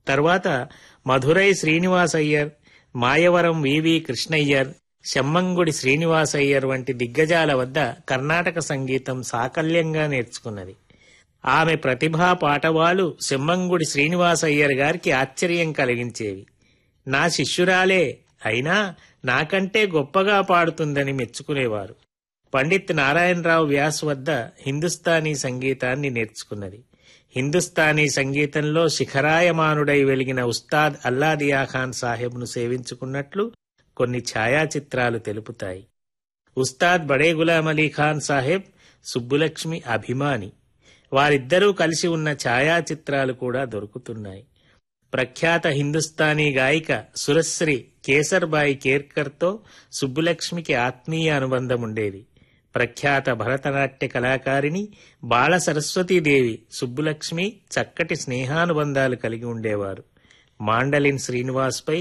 తర్వాత మధురై శ్రీనివాస్ అయ్యర్ మాయవరం వివి కృష్ణయ్యర్ శమ్మంగుడి శ్రీనివాస్ అయ్యర్ వంటి దిగ్గజాల వద్ద కర్ణాటక సంగీతం సాకల్యంగా నేర్చుకున్నది ఆమె ప్రతిభా పాటవాలు సెమ్మంగుడి శ్రీనివాస్ అయ్యర్ గారికి ఆశ్చర్యం కలిగించేవి నా శిష్యురాలే అయినా నాకంటే గొప్పగా పాడుతుందని మెచ్చుకునేవారు పండిత్ నారాయణరావు వ్యాస్ వద్ద హిందుస్థానీ సంగీతాన్ని నేర్చుకున్నది హిందుస్థానీ సంగీతంలో శిఖరాయమానుడై వెలిగిన ఉస్తాద్ అల్లాదియా ఖాన్ సాహెబ్ను సేవించుకున్నట్లు కొన్ని ఛాయాచిత్రాలు తెలుపుతాయి ఉస్తాద్ బడే గులాం అలీ ఖాన్ సాహెబ్ సుబ్బులక్ష్మి అభిమాని వారిద్దరూ కలిసి ఉన్న ఛాయాచిత్రాలు కూడా దొరుకుతున్నాయి ప్రఖ్యాత హిందుస్థానీ గాయిక సురశ్రీ కేసర్బాయి కేర్కర్తో సుబ్బులక్ష్మికి ఆత్మీయ అనుబంధం ఉండేది ప్రఖ్యాత భరతనాట్య కళాకారిణి బాల సరస్వతీదేవి సుబ్బులక్ష్మి చక్కటి స్నేహానుబంధాలు కలిగి ఉండేవారు మాండలిన్ శ్రీనివాస్పై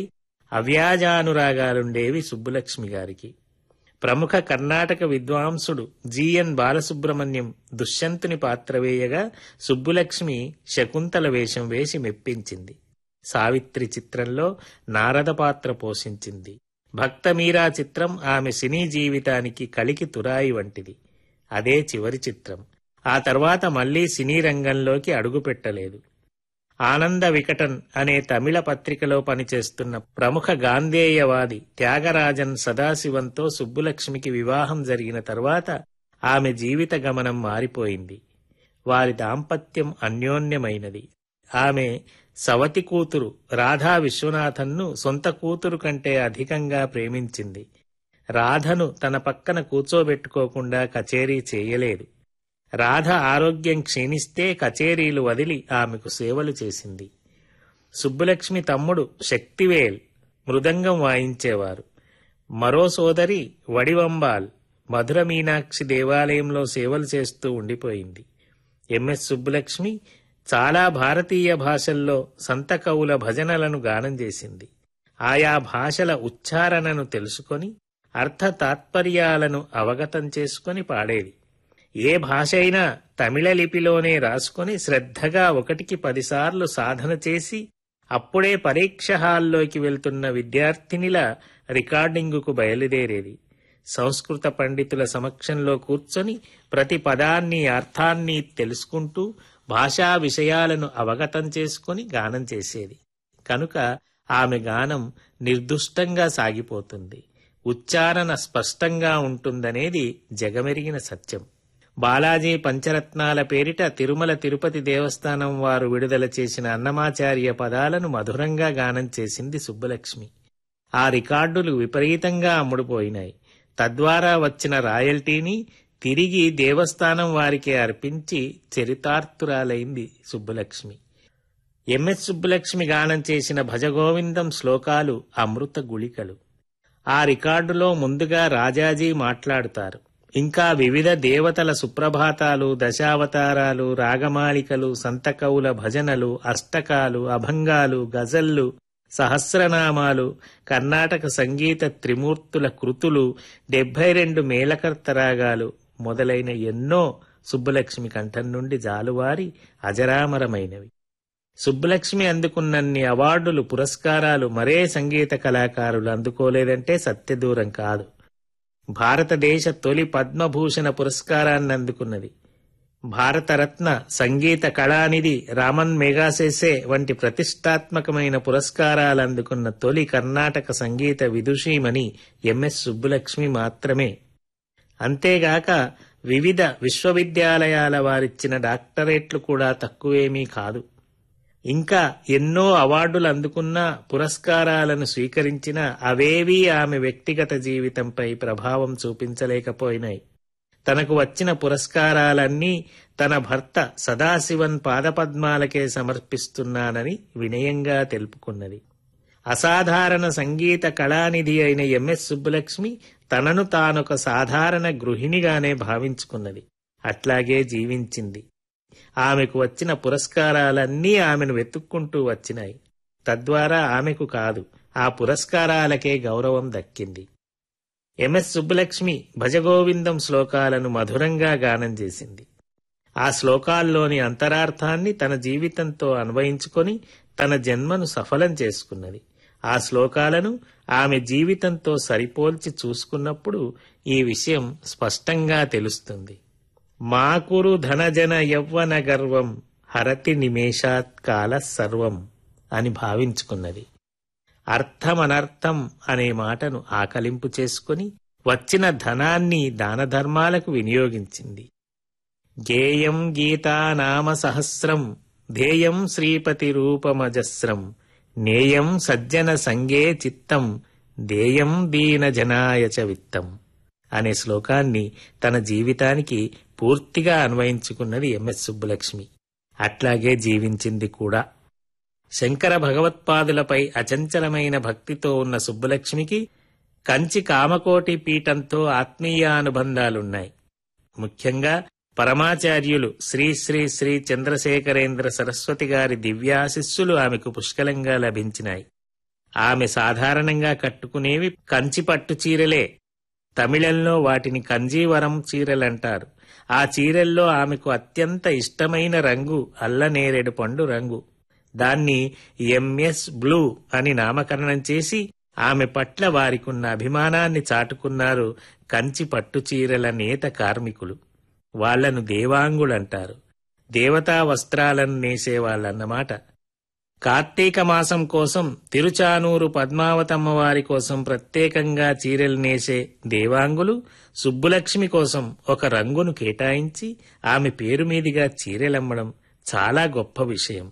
అవ్యాజానురాగాలుండేవి సుబ్బులక్ష్మి గారికి ప్రముఖ కర్ణాటక విద్వాంసుడు జిఎన్ బాలసుబ్రహ్మణ్యం దుష్యంతుని పాత్ర వేయగా సుబ్బులక్ష్మి శకుంతల వేషం వేసి మెప్పించింది సావిత్రి చిత్రంలో నారద పాత్ర పోషించింది భక్త మీరా చిత్రం ఆమె సినీ జీవితానికి కలికి తురాయి వంటిది అదే చివరి చిత్రం ఆ తర్వాత మళ్లీ సినీ రంగంలోకి అడుగుపెట్టలేదు ఆనంద వికటన్ అనే తమిళ పత్రికలో పనిచేస్తున్న ప్రముఖ గాంధేయవాది త్యాగరాజన్ సదాశివంతో సుబ్బులక్ష్మికి వివాహం జరిగిన తరువాత ఆమె జీవిత గమనం మారిపోయింది వారి దాంపత్యం అన్యోన్యమైనది ఆమె సవతి కూతురు రాధా విశ్వనాథన్ను సొంత కూతురు కంటే అధికంగా ప్రేమించింది రాధను తన పక్కన కూర్చోబెట్టుకోకుండా కచేరీ చేయలేదు రాధ ఆరోగ్యం క్షీణిస్తే కచేరీలు వదిలి ఆమెకు సేవలు చేసింది సుబ్బులక్ష్మి తమ్ముడు శక్తివేల్ మృదంగం వాయించేవారు మరో సోదరి వడివంబాల్ మధుర మీనాక్షి దేవాలయంలో సేవలు చేస్తూ ఉండిపోయింది ఎంఎస్ సుబ్బులక్ష్మి చాలా భారతీయ భాషల్లో సంత కవుల భజనలను గానం చేసింది ఆయా భాషల ఉచ్చారణను తెలుసుకొని అర్థ తాత్పర్యాలను అవగతం చేసుకొని పాడేది ఏ భాష అయినా తమిళ లిపిలోనే రాసుకొని శ్రద్ధగా ఒకటికి పదిసార్లు సాధన చేసి అప్పుడే పరీక్ష హాల్లోకి వెళ్తున్న విద్యార్థినిలా రికార్డింగుకు బయలుదేరేది సంస్కృత పండితుల సమక్షంలో కూర్చొని ప్రతి పదాన్ని అర్థాన్ని తెలుసుకుంటూ భాషా విషయాలను అవగతం చేసుకుని గానం చేసేది కనుక ఆమె గానం నిర్దుష్టంగా సాగిపోతుంది ఉచ్చారణ స్పష్టంగా ఉంటుందనేది జగమెరిగిన సత్యం బాలాజీ పంచరత్నాల పేరిట తిరుమల తిరుపతి దేవస్థానం వారు విడుదల చేసిన అన్నమాచార్య పదాలను మధురంగా గానం చేసింది సుబ్బలక్ష్మి ఆ రికార్డులు విపరీతంగా అమ్ముడుపోయినాయి తద్వారా వచ్చిన రాయల్టీని తిరిగి దేవస్థానం వారికి అర్పించి చరితార్థురాలైంది సుబ్బలక్ష్మి ఎంఎస్ సుబ్బలక్ష్మి గానం చేసిన భజగోవిందం శ్లోకాలు అమృత గుళికలు ఆ రికార్డులో ముందుగా రాజాజీ మాట్లాడుతారు ఇంకా వివిధ దేవతల సుప్రభాతాలు దశావతారాలు రాగమాలికలు సంతకవుల భజనలు అష్టకాలు అభంగాలు గజల్లు సహస్రనామాలు కర్ణాటక సంగీత త్రిమూర్తుల కృతులు డెబ్బై రెండు మేళకర్త రాగాలు మొదలైన ఎన్నో సుబ్బలక్ష్మి కంఠం నుండి జాలువారి అజరామరమైనవి సుబ్బలక్ష్మి అందుకున్నన్ని అవార్డులు పురస్కారాలు మరే సంగీత కళాకారులు అందుకోలేదంటే సత్యదూరం కాదు భారతదేశ తొలి పద్మభూషణ పురస్కారాన్ని అందుకున్నది భారతరత్న సంగీత కళానిధి రామన్ మెగాసెసే వంటి ప్రతిష్టాత్మకమైన పురస్కారాలు అందుకున్న తొలి కర్ణాటక సంగీత విదుషీమణి ఎంఎస్ సుబ్బులక్ష్మి మాత్రమే అంతేగాక వివిధ విశ్వవిద్యాలయాల వారిచ్చిన డాక్టరేట్లు కూడా తక్కువేమీ కాదు ఇంకా ఎన్నో అవార్డులు అందుకున్న పురస్కారాలను స్వీకరించిన అవేవీ ఆమె వ్యక్తిగత జీవితంపై ప్రభావం చూపించలేకపోయినాయి తనకు వచ్చిన పురస్కారాలన్నీ తన భర్త సదాశివన్ పాదపద్మాలకే సమర్పిస్తున్నానని వినయంగా తెలుపుకున్నది అసాధారణ సంగీత కళానిధి అయిన ఎంఎస్ సుబ్బలక్ష్మి తనను తానొక సాధారణ గృహిణిగానే భావించుకున్నది అట్లాగే జీవించింది ఆమెకు వచ్చిన పురస్కారాలన్నీ ఆమెను వెతుక్కుంటూ వచ్చినాయి తద్వారా ఆమెకు కాదు ఆ పురస్కారాలకే గౌరవం దక్కింది ఎంఎస్ సుబ్బలక్ష్మి భజగోవిందం శ్లోకాలను మధురంగా గానం చేసింది ఆ శ్లోకాల్లోని అంతరార్థాన్ని తన జీవితంతో అన్వయించుకొని తన జన్మను సఫలం చేసుకున్నది ఆ శ్లోకాలను ఆమె జీవితంతో సరిపోల్చి చూసుకున్నప్పుడు ఈ విషయం స్పష్టంగా తెలుస్తుంది మాకురు ధనజన యవ్వన గర్వం హరతి నిమేషాత్ కాల సర్వం అని భావించుకున్నది అర్థమనర్థం అనే మాటను ఆకలింపు చేసుకుని వచ్చిన ధనాన్ని దానధర్మాలకు వినియోగించింది గేయం గీతానామ సహస్రం ధ్యేయం శ్రీపతి రూపమజస్రం నేయం సజ్జన సంగే చిత్తం దేయం దీన జనాయ చ విత్తం అనే శ్లోకాన్ని తన జీవితానికి పూర్తిగా అన్వయించుకున్నది ఎంఎస్ సుబ్బలక్ష్మి అట్లాగే జీవించింది కూడా శంకర భగవత్పాదులపై అచంచలమైన భక్తితో ఉన్న సుబ్బలక్ష్మికి కంచి కామకోటి పీఠంతో ఆత్మీయానుబంధాలున్నాయి ముఖ్యంగా పరమాచార్యులు శ్రీ శ్రీ శ్రీ చంద్రశేఖరేంద్ర సరస్వతి గారి దివ్యాశిస్సులు ఆమెకు పుష్కలంగా లభించినాయి ఆమె సాధారణంగా కట్టుకునేవి కంచి పట్టు చీరలే తమిళంలో వాటిని కంజీవరం చీరలంటారు ఆ చీరల్లో ఆమెకు అత్యంత ఇష్టమైన రంగు అల్లనేరేడు పండు రంగు దాన్ని ఎంఎస్ బ్లూ అని నామకరణం చేసి ఆమె పట్ల వారికున్న అభిమానాన్ని చాటుకున్నారు కంచి పట్టు చీరల నేత కార్మికులు వాళ్లను దేవాంగులంటారు దేవతా వస్త్రాలను నేసేవాళ్ళన్నమాట కార్తీక మాసం కోసం తిరుచానూరు పద్మావతమ్మ వారి కోసం ప్రత్యేకంగా చీరలు నేసే దేవాంగులు సుబ్బులక్ష్మి కోసం ఒక రంగును కేటాయించి ఆమె పేరు మీదుగా చీరెలమ్మడం చాలా గొప్ప విషయం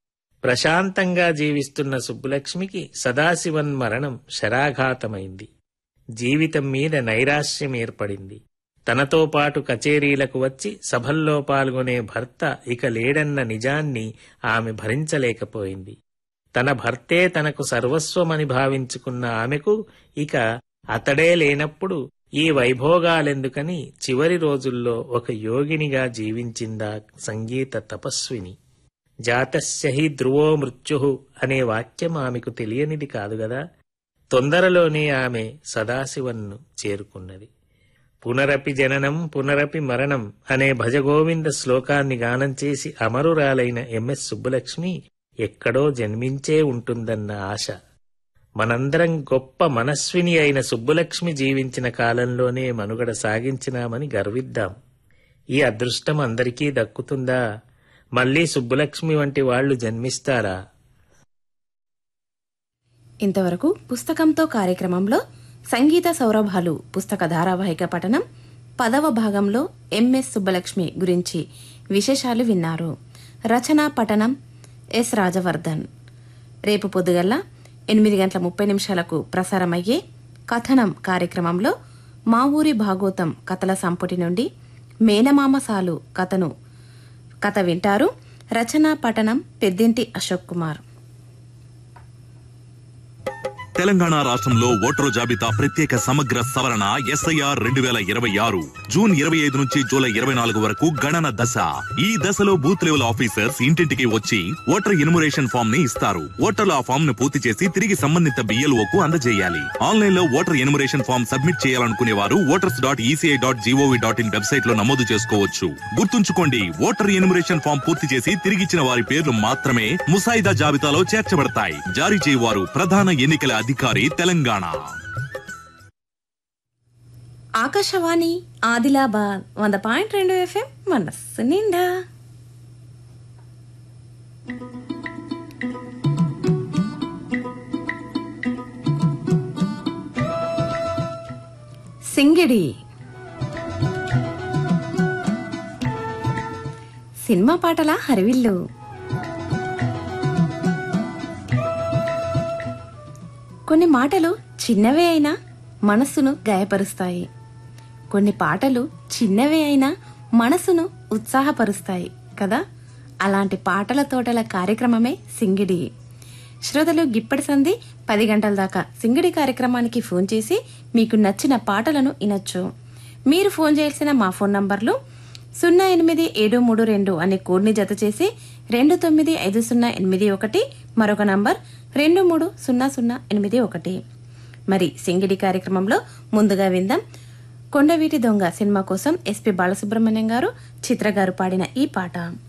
ప్రశాంతంగా జీవిస్తున్న సుబ్బులక్ష్మికి సదాశివన్ మరణం శరాఘాతమైంది జీవితం మీద నైరాశ్యం ఏర్పడింది తనతో పాటు కచేరీలకు వచ్చి సభల్లో పాల్గొనే భర్త ఇక లేడన్న నిజాన్ని ఆమె భరించలేకపోయింది తన భర్తే తనకు సర్వస్వమని భావించుకున్న ఆమెకు ఇక అతడే లేనప్పుడు ఈ వైభోగాలెందుకని చివరి రోజుల్లో ఒక యోగినిగా జీవించిందా సంగీత తపస్విని జాతస్య హి ధ్రువో మృత్యు అనే వాక్యం ఆమెకు తెలియనిది కాదు గదా తొందరలోనే ఆమె సదాశివన్ను చేరుకున్నది పునరపి జననం పునరపి మరణం అనే భజగోవింద శ్లోకాన్ని గానం చేసి అమరురాలైన ఎంఎస్ సుబ్బలక్ష్మి ఎక్కడో జన్మించే ఉంటుందన్న ఆశ మనందరం గొప్ప మనస్విని అయిన సుబ్బలక్ష్మి జీవించిన కాలంలోనే మనుగడ సాగించినామని గర్విద్దాం ఈ అదృష్టం అందరికీ దక్కుతుందా మళ్ళీ సుబ్బలక్ష్మి వంటి వాళ్లు జన్మిస్తారా ఇంతవరకు పుస్తకంతో కార్యక్రమంలో సంగీత సౌరభాలు పుస్తక ధారావాహిక పఠనం పదవ భాగంలో ఎంఎస్ సుబ్బలక్ష్మి గురించి విశేషాలు విన్నారు రచన పఠనం ఎస్ రాజవర్ధన్ రేపు పొద్దుగల్ల ఎనిమిది గంటల ముప్పై నిమిషాలకు ప్రసారమయ్యే కథనం కార్యక్రమంలో మా ఊరి భాగోతం కథల సంపుటి నుండి మేనమామ సాలు కథను కథ వింటారు రచన పఠనం పెద్దింటి అశోక్ కుమార్ తెలంగాణ రాష్ట్రంలో ఓటరు జాబితా ప్రత్యేక సమగ్ర సవరణ ఎస్ఐఆర్ రెండు వేల ఇరవై ఆరు జూన్ ఇరవై ఐదు నుంచి జూలై ఇరవై నాలుగు వరకు గణన దశ ఈ దశలో బూత్ లెవెల్ ఆఫీసర్స్ ఇంటింటికి వచ్చి ఓటర్ ఇనుమరేషన్ ఫామ్ ని ఇస్తారు ఓటర్లు ఆ ఫామ్ ను పూర్తి చేసి తిరిగి సంబంధిత బిఎల్ఓ కు అందజేయాలి ఆన్లైన్ లో ఓటర్ ఎనుమరేషన్ ఫామ్ సబ్మిట్ చేయాలనుకునే వారు voters dot ECI dot gov dot in website లో నమోదు చేసుకోవచ్చు గుర్తుంచుకోండి ఓటర్ ఎనుమరేషన్ ఫామ్ పూర్తి చేసి తిరిగిచ్చిన వారి పేర్లు మాత్రమే ముసాయిదా జాబితాలో చేర్చబడతాయి జారీ చేయవారు ప్రధాన ఎన్నికల అధికారి తెలంగాణ ఆకాశవాణి ఆదిలాబాద్ వంద పాయింట్ రెండు ఎఫ్ఎం మనస్సు నిండా సింగిడి సినిమా పాటల హరివిల్లు కొన్ని మాటలు చిన్నవే అయినా మనస్సును గాయపరుస్తాయి కొన్ని పాటలు చిన్నవే అయినా మనసును ఉత్సాహపరుస్తాయి కదా అలాంటి పాటల తోటల కార్యక్రమమే సింగిడి శ్రోతలు గిప్పటి సంధి పది గంటల దాకా సింగిడి కార్యక్రమానికి ఫోన్ చేసి మీకు నచ్చిన పాటలను వినొచ్చు మీరు ఫోన్ చేయాల్సిన మా ఫోన్ నంబర్లు సున్నా ఎనిమిది ఏడు మూడు రెండు అనే కోడ్ని జత చేసి రెండు తొమ్మిది ఐదు సున్నా ఎనిమిది ఒకటి మరొక నంబర్ రెండు మూడు సున్నా సున్నా ఎనిమిది ఒకటి మరి సింగిడి కార్యక్రమంలో ముందుగా విందాం కొండవీటి దొంగ సినిమా కోసం ఎస్పి బాలసుబ్రహ్మణ్యం గారు చిత్ర గారు పాడిన ఈ పాట